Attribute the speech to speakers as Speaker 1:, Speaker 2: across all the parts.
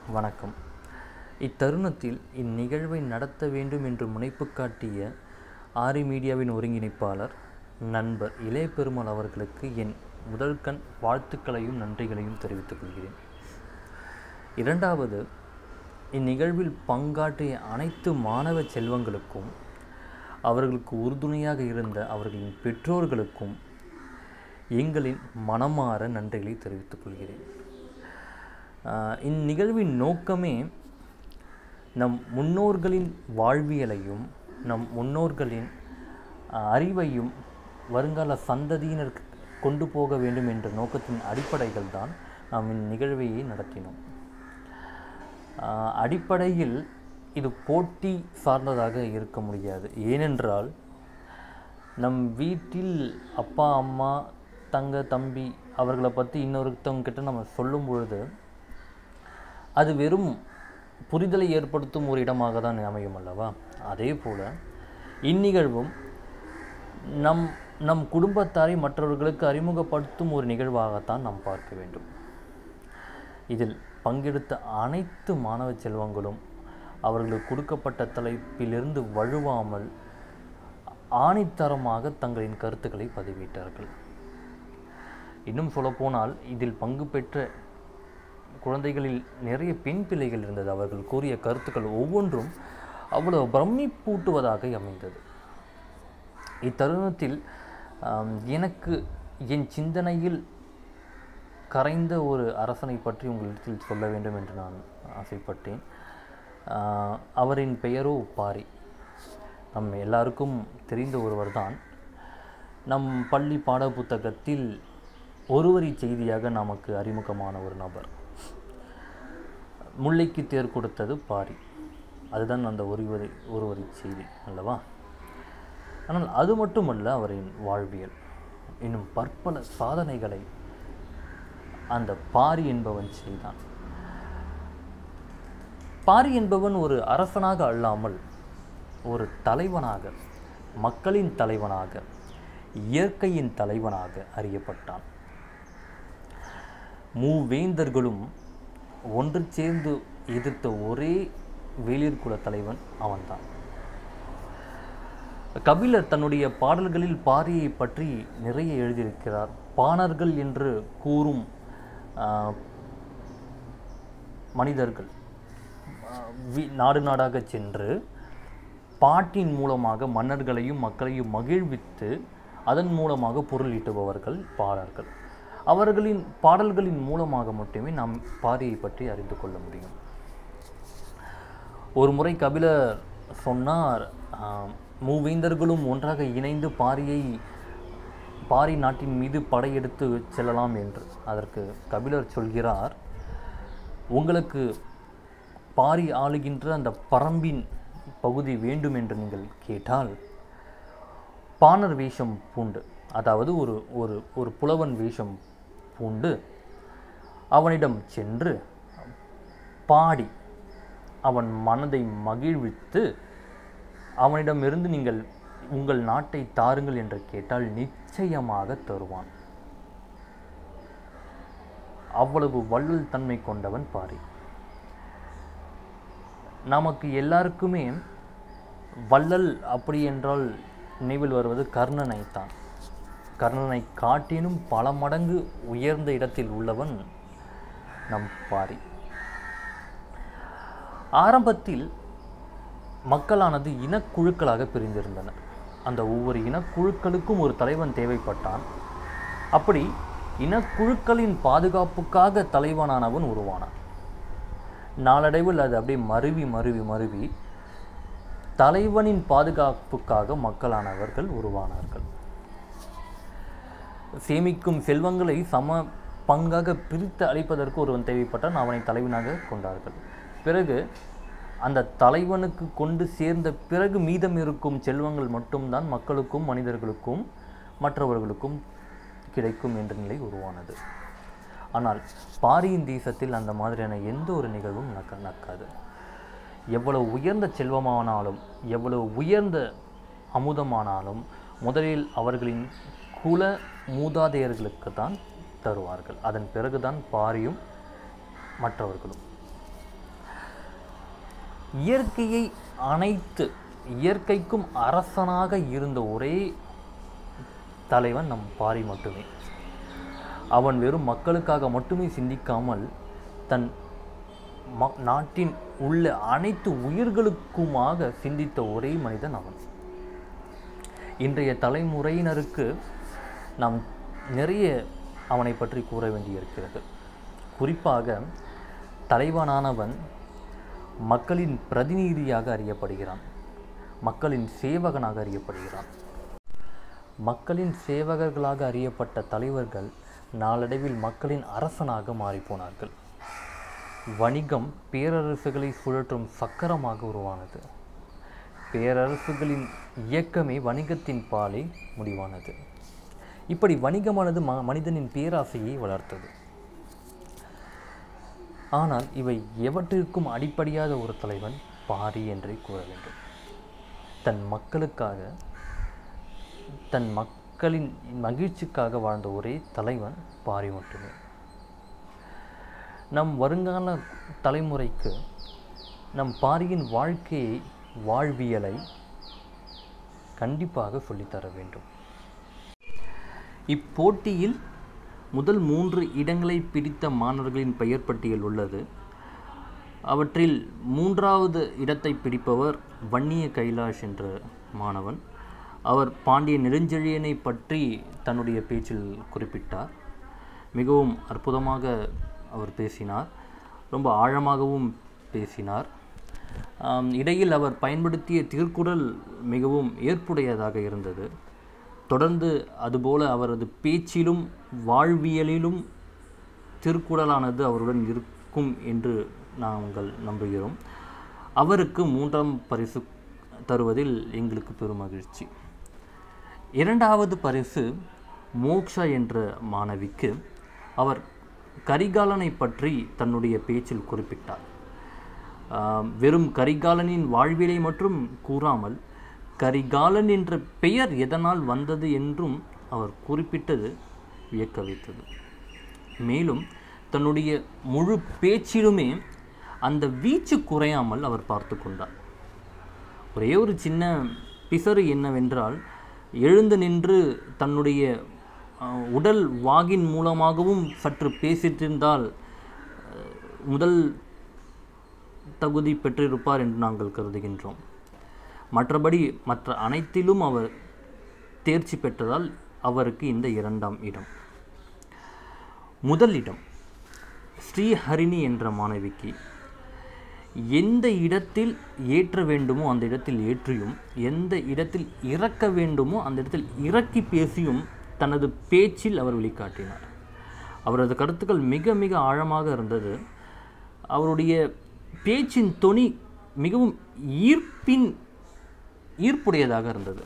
Speaker 1: வணக்கம் இத்தருணத்தில் இந்நிகழ்வை நடத்த வேண்டும் என்று முனைப்பு காட்டிய ஆரி மீடியாவின் ஒருங்கிணைப்பாளர் நண்பர் இளைய பெருமாள் அவர்களுக்கு என் முதல்கண் வாழ்த்துக்களையும் நன்றிகளையும் தெரிவித்துக் கொள்கிறேன் இரண்டாவது இந்நிகழ்வில் பங்காற்றிய அனைத்து மாணவ செல்வங்களுக்கும் அவர்களுக்கு உறுதுணையாக இருந்த அவர்களின் பெற்றோர்களுக்கும் எங்களின் மனமாற நன்றிகளை தெரிவித்துக் கொள்கிறேன் ஆஹ் இந்நிகழ்வின் நோக்கமே நம் முன்னோர்களின் வாழ்வியலையும் நம் முன்னோர்களின் ஆஹ், அறிவையும் வருங்கால சந்ததியினருக்கு கொண்டு போக வேண்டும் என்ற நோக்கத்தின் அடிப்படைகள் தான் நாம் இந்நிகழ்வையை நடத்தினோம் ஆஹ், அடிப்படையில் இது போட்டி சார்ந்ததாக இருக்க முடியாது ஏனென்றால் நம் வீட்டில் அப்பா அம்மா தங்க தம்பி அவர்களை பற்றி இன்னொருத்தவங்க கிட்ட நம்ம சொல்லும் பொழுது அது வெறும் புரிதலை ஏற்படுத்தும் ஒரு இடமாக தான் அமையும் அல்லவா அதே போல இந்நிகழ்வும் நம் நம் குடும்பத்தாரை மற்றவர்களுக்கு அறிமுகப்படுத்தும் ஒரு நிகழ்வாகத்தான் நாம் பார்க்க வேண்டும் இதில் பங்கெடுத்த அனைத்து மாணவ செல்வங்களும் அவர்களுக்கு கொடுக்கப்பட்ட தலைப்பிலிருந்து வழுவாமல் ஆணித்தரமாக தங்களின் கருத்துக்களை பதிவிட்டார்கள் இன்னும் சொல்லப்போனால் இதில் பங்கு பெற்ற குழந்தைகளில் நிறைய பெண் பிள்ளைகள் இருந்தது அவர்கள் கூறிய கருத்துக்கள் ஒவ்வொன்றும் அவ்வளவு பிரமிப்பூட்டுவதாக அமைந்தது இத்தருணத்தில் ஆம், எனக்கு என் சிந்தனையில் கரைந்த ஒரு அரசனை பற்றி உங்களிடத்தில் சொல்ல வேண்டும் என்று நான் ஆசைப்பட்டேன் ஆஹ், அவரின் பெயரோ பாரி நம் எல்லாருக்கும் தெரிந்த ஒருவர்தான் நம் பள்ளி பாடப்புத்தகத்தில் ஒருவரி செய்தியாக நமக்கு அறிமுகமான ஒரு நபர் முல்லைக்கு தேர் கொடுத்தது பாரி அதுதான் அந்த ஒருவரி ஒருவரி செய்தி அல்லவா ஆனால் அது மட்டுமல்ல அவரின் வாழ்வியல் இன்னும் பற்பல சாதனைகளை அந்த பாரி என்பவன் செய்தான் பாரி என்பவன் ஒரு அரசனாக அல்லாமல் ஒரு தலைவனாக மக்களின் தலைவனாக இயற்கையின் தலைவனாக அறியப்பட்டான் மூவேந்தர்களும் ஒன்று சேர்ந்து எதிர்த்த ஒரே வேளிர் குல தலைவன் அவன்தான் கபிலர் தன்னுடைய பாடல்களில் பாரியை பற்றி நிறைய எழுதியிருக்கிறார் பாணர்கள் என்று கூறும் ஆஹ், மனிதர்கள் ஆஹ், வி- நாடு நாடாக சென்று பாட்டின் மூலமாக மன்னர்களையும் மக்களையும் மகிழ்வித்து அதன் மூலமாக பொருள் ஈட்டுபவர்கள் பாடல்கள் அவர்களின் பாடல்களின் மூலமாக மட்டுமே நாம் பாரியை பற்றி அறிந்து கொள்ள முடியும் ஒரு முறை கபிலர் சொன்னார் ஆம், மூவேந்தர்களும் ஒன்றாக இணைந்து பாரியை பாரி நாட்டின் மீது படையெடுத்து செல்லலாம் என்று அதற்கு கபிலர் சொல்கிறார் உங்களுக்கு பாரி ஆளுகின்ற அந்த பரம்பின் பகுதி வேண்டும் என்று நீங்கள் கேட்டால் பாணர் வேஷம் பூண்டு அதாவது ஒரு ஒரு ஒரு புலவன் வேஷம் பூண்டு அவனிடம் சென்று பாடி அவன் மனதை மகிழ்வித்து அவனிடமிருந்து நீங்கள் உங்கள் நாட்டை தாருங்கள் என்று கேட்டால் நிச்சயமாக தருவான் அவ்வளவு வள்ளல் தன்மை கொண்டவன் பாரி நமக்கு எல்லாருக்குமே வள்ளல் அப்படி என்றால் நினைவில் வருவது கர்ணனை தான் கர்ணனை காட்டினும் பல மடங்கு உயர்ந்த இடத்தில் உள்ளவன் நம் பாரி ஆரம்பத்தில் மக்களானது இனக்குழுக்களாக பிரிந்திருந்தனர் அந்த ஒவ்வொரு இனக்குழுக்களுக்கும் ஒரு தலைவன் தேவைப்பட்டான் அப்படி இனக்குழுக்களின் பாதுகாப்புக்காக தலைவனானவன் உருவானான் நாளடைவில் அது அப்படியே மருவி மருவி மருவி தலைவனின் பாதுகாப்புக்காக மக்களானவர்கள் உருவானார்கள் சேமிக்கும் செல்வங்களை சம பங்காக பிரித்து அளிப்பதற்கு ஒருவன் தேவைப்பட்டான் அவனை தலைவனாக கொண்டார்கள் பிறகு அந்த தலைவனுக்கு கொண்டு சேர்ந்த பிறகு மீதம் இருக்கும் செல்வங்கள் மட்டும்தான் மக்களுக்கும் மனிதர்களுக்கும் மற்றவர்களுக்கும் கிடைக்கும் என்ற நிலை உருவானது ஆனால் பாரியின் தேசத்தில் அந்த மாதிரியான எந்த ஒரு நிகழ்வும் நடக்க நடக்காது எவ்வளவு உயர்ந்த செல்வமானாலும் எவ்வளவு உயர்ந்த அமுதமானாலும் முதலில் அவர்களின் குல மூதாதையர்களுக்கு தான் தருவார்கள் அதன் பிறகுதான் பாரியும் மற்றவர்களும் இயற்கையை அனைத்து இயற்கைக்கும் அரசனாக இருந்த ஒரே தலைவன் நம் பாரி மட்டுமே அவன் வெறும் மக்களுக்காக மட்டுமே சிந்திக்காமல் தன் ம நாட்டின் உள்ள அனைத்து உயிர்களுக்குமாக சிந்தித்த ஒரே மனிதன் அவன் இன்றைய தலைமுறையினருக்கு நாம் நிறைய அவனை பற்றி கூற வேண்டியிருக்கிறது குறிப்பாக தலைவனானவன் மக்களின் பிரதிநிதியாக அறியப்படுகிறான் மக்களின் சேவகனாக அறியப்படுகிறான் மக்களின் சேவகர்களாக அறியப்பட்ட தலைவர்கள் நாளடைவில் மக்களின் அரசனாக மாறிப்போனார்கள் வணிகம் பேரரசுகளை சுழற்றும் சக்கரமாக உருவானது பேரரசுகளின் இயக்கமே வணிகத்தின் பாலே முடிவானது இப்படி வணிகமானது ம மனிதனின் பேராசையை வளர்த்தது ஆனால் இவை எவற்றிற்கும் அடிப்படையாத ஒரு தலைவன் பாரி என்றே கூற வேண்டும் தன் மக்களுக்காக தன் மக்களின் மகிழ்ச்சிக்காக வாழ்ந்த ஒரே தலைவன் பாரி மட்டுமே நம் வருங்கால தலைமுறைக்கு நம் பாரியின் வாழ்க்கையை வாழ்வியலை கண்டிப்பாக சொல்லித்தர வேண்டும் இப்போட்டியில் முதல் மூன்று இடங்களை பிடித்த மாணவர்களின் பெயர் பட்டியல் உள்ளது அவற்றில் மூன்றாவது இடத்தை பிடிப்பவர் வன்னிய கைலாஷ் என்ற மாணவன் அவர் பாண்டிய நெடுஞ்செழியனை பற்றி தன்னுடைய பேச்சில் குறிப்பிட்டார் மிகவும் அற்புதமாக அவர் பேசினார் ரொம்ப ஆழமாகவும் பேசினார் ஆம், இடையில் அவர் பயன்படுத்திய திருக்குறள் மிகவும் ஏற்புடையதாக இருந்தது தொடர்ந்து அதுபோல அவரது பேச்சிலும் வாழ்வியலிலும் திருக்குறளானது அவருடன் இருக்கும் என்று நாங்கள் நம்புகிறோம் அவருக்கு மூன்றாம் பரிசு தருவதில் எங்களுக்கு பெரும் மகிழ்ச்சி இரண்டாவது பரிசு மோக்ஷா என்ற மாணவிக்கு அவர் கரிகாலனை பற்றி தன்னுடைய பேச்சில் குறிப்பிட்டார் ஆம், வெறும் கரிகாலனின் வாழ்வியலை மட்டும் கூறாமல் கரிகாலன் என்ற பெயர் எதனால் வந்தது என்றும் அவர் குறிப்பிட்டது வியக்க வைத்தது மேலும் தன்னுடைய முழு பேச்சிலுமே அந்த வீச்சு குறையாமல் அவர் பார்த்து கொண்டார் ஒரே ஒரு சின்ன பிசறு என்னவென்றால் எழுந்து நின்று தன்னுடைய அஹ், உடல் வாகின் மூலமாகவும் சற்று பேசிட்டிருந்தால் அஹ், முதல் தகுதி பெற்றிருப்பார் என்று நாங்கள் கருதுகின்றோம் மற்றபடி மற்ற அனைத்திலும் அவர் தேர்ச்சி பெற்றதால் அவருக்கு இந்த இரண்டாம் இடம் முதல் இடம் ஸ்ரீஹரிணி என்ற மாணவிக்கு எந்த இடத்தில் ஏற்ற வேண்டுமோ அந்த இடத்தில் ஏற்றியும் எந்த இடத்தில் இறக்க வேண்டுமோ அந்த இடத்தில் இறக்கி பேசியும் தனது பேச்சில் அவர் வெளிக்காட்டினார் அவரது கருத்துக்கள் மிக மிக ஆழமாக இருந்தது அவருடைய பேச்சின் தொனி மிகவும் ஈர்ப்பின் ஈர்ப்புடையதாக இருந்தது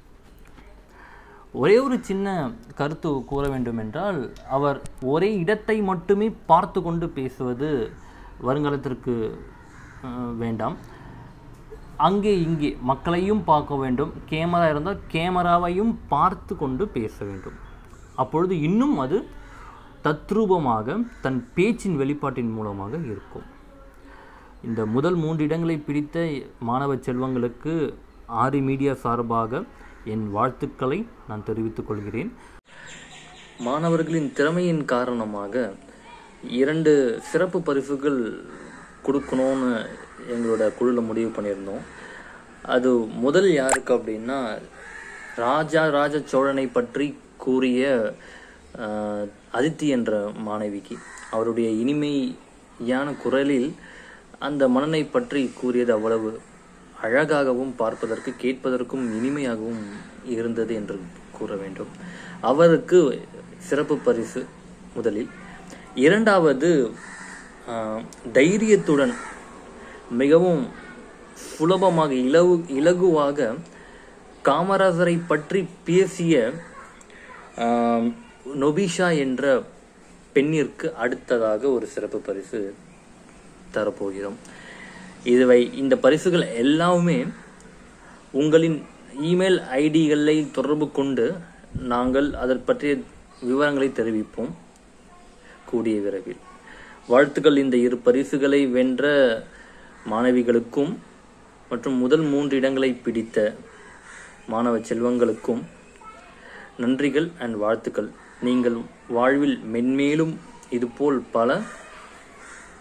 Speaker 1: ஒரே ஒரு சின்ன கருத்து கூற வேண்டும் என்றால் அவர் ஒரே இடத்தை மட்டுமே பார்த்து கொண்டு பேசுவது வருங்காலத்திற்கு அஹ், வேண்டாம் அங்கே இங்கே மக்களையும் பார்க்க வேண்டும் கேமரா இருந்தால் கேமராவையும் பார்த்து கொண்டு பேச வேண்டும் அப்பொழுது இன்னும் அது தத்ரூபமாக தன் பேச்சின் வெளிப்பாட்டின் மூலமாக இருக்கும் இந்த முதல் மூன்று இடங்களை பிடித்த மாணவ செல்வங்களுக்கு ஆரி மீடியா சார்பாக என் வாழ்த்துக்களை நான் தெரிவித்துக் கொள்கிறேன் மாணவர்களின் திறமையின் காரணமாக இரண்டு சிறப்பு பரிசுகள் கொடுக்கணும்னு எங்களோட குழுவில் முடிவு பண்ணியிருந்தோம் அது முதல் யாருக்கு அப்படின்னா ராஜா ராஜ சோழனை பற்றி கூறிய ஆஹ், அதித்தி என்ற மாணவிக்கு அவருடைய இனிமையான குரலில் அந்த மன்னனை பற்றி கூறியது அவ்வளவு அழகாகவும் பார்ப்பதற்கு கேட்பதற்கும் இனிமையாகவும் இருந்தது என்று கூற வேண்டும் அவருக்கு சிறப்பு பரிசு முதலில் இரண்டாவது ஆஹ், தைரியத்துடன் மிகவும் சுலபமாக இலவு இலகுவாக காமராஜரை பற்றி பேசிய ஆம், நொபிஷா என்ற பெண்ணிற்கு அடுத்ததாக ஒரு சிறப்பு பரிசு தரப்போகிறோம் இதுவை இந்த பரிசுகள் எல்லாமே உங்களின் இமெயில் ஐடிகளை தொடர்பு கொண்டு நாங்கள் அதை பற்றிய விவரங்களை தெரிவிப்போம் கூடிய விரைவில் வாழ்த்துக்கள் இந்த இரு பரிசுகளை வென்ற மாணவிகளுக்கும் மற்றும் முதல் மூன்று இடங்களை பிடித்த மாணவ செல்வங்களுக்கும் நன்றிகள் அண்ட் வாழ்த்துக்கள் நீங்கள் வாழ்வில் மென்மேலும் இதுபோல் பல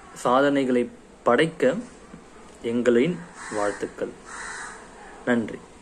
Speaker 1: சாதனைகளை படைக்க எங்களின் வாழ்த்துக்கள் நன்றி